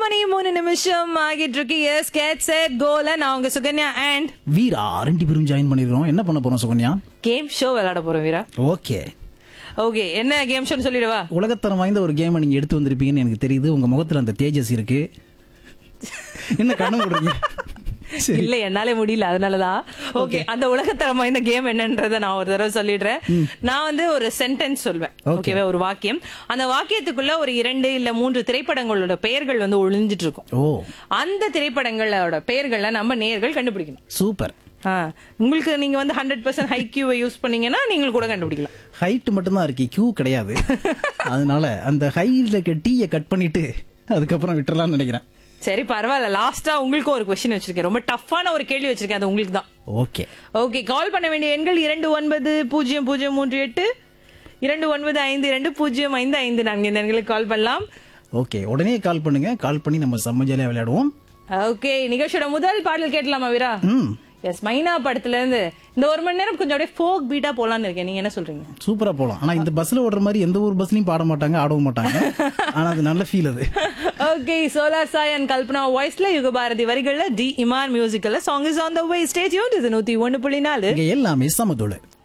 மணி மூணு நிமிஷம் ஆகிட்டு இருக்கு எஸ் கேட் செட் கோல நான் உங்க சுகன்யா அண்ட் வீரா ரெண்டு பேரும் ஜாயின் பண்ணிருக்கோம் என்ன பண்ண போறோம் சுகன்யா கேம் ஷோ விளையாட போறோம் வீரா ஓகே ஓகே என்ன கேம் ஷோன்னு சொல்லிடவா உலகத்தரம் வாய்ந்த ஒரு கேமை நீங்க எடுத்து வந்திருப்பீங்கன்னு எனக்கு தெரியுது உங்க முகத்துல அந்த தேஜஸ் இருக்கு என்ன கண்ணு விடுறீங்க சரி இல்ல என்னாலே முடியல அதனாலதான் ஓகே அந்த உலகத்தரம் வாய்ந்த கேம் என்னன்றத நான் ஒரு தடவை சொல்லிடுறேன் நான் வந்து ஒரு சென்டென்ஸ் சொல்வேன் Okay. ஓகேவா ஒரு வாக்கியம் அந்த வாக்கியத்துக்குள்ள ஒரு இரண்டு இல்ல மூன்று திரைப்படங்களோட பெயர்கள் வந்து ஒளிஞ்சிட்டு இருக்கும் ஓ அந்த திரைப்படங்களோட பெயர்களை நம்ம நேர்கள் கண்டுபிடிக்கணும் சூப்பர் ஆ, உங்களுக்கு நீங்க வந்து ஹண்ட்ரட் பர்சன்ட் ஹை கியூவை யூஸ் பண்ணீங்கன்னா நீங்க கூட கண்டுபிடிக்கலாம் ஹைட் மட்டும்தான் இருக்கு கியூ கிடையாது அதனால அந்த ஹைல டீயை கட் பண்ணிட்டு அதுக்கப்புறம் விட்டுறலாம்னு நினைக்கிறேன் சரி பரவாயில்ல லாஸ்டா உங்களுக்கு ஒரு கொஸ்டின் வச்சிருக்கேன் ரொம்ப டஃப்பான ஒரு கேள்வி வச்சிருக்கேன் அது உங்களுக்கு தான் ஓகே ஓகே கால் பண்ண வேண்டிய எண்கள் இரண்டு ஒன்பது பூஜ்ஜியம் பூஜ்ஜியம் மூன்று எட்டு இரண்டு ஒன்பது ஐந்து இரண்டு பூஜ்ஜியம் ஐந்து ஐந்து நான்கு இந்த எண்களுக்கு கால் பண்ணலாம் ஓகே உடனே கால் பண்ணுங்க கால் பண்ணி நம்ம செம்ம ஜாலியா விளையாடுவோம் ஓகே நிகழ்ச்சியோட முதல் பாடல் கேட்கலாமா வீரா ம் எஸ் மைனா படத்துல இருந்து இந்த ஒரு மணி நேரம் கொஞ்சம் அப்படியே ஃபோக் பீட்டா போலான்னு இருக்கேன் நீங்க என்ன சொல்றீங்க சூப்பரா போலாம் ஆனா இந்த பஸ்ல ஓடுற மாதிரி எந்த ஒரு பஸ்லயும் பாட மாட்டாங்க ஆடவும் மாட்டாங்க ஆனா அது நல்ல ஃபீல் அது okay solar Sai and Kalpana வாய்ஸ்ல யுக பாரதி வரிகள்ல டி இமான் மியூசிக்கல்ல song is on the way stage இது நூத்தி ஒன்னு புள்ளி நாலு இங்க எல்லாமே சமதோடு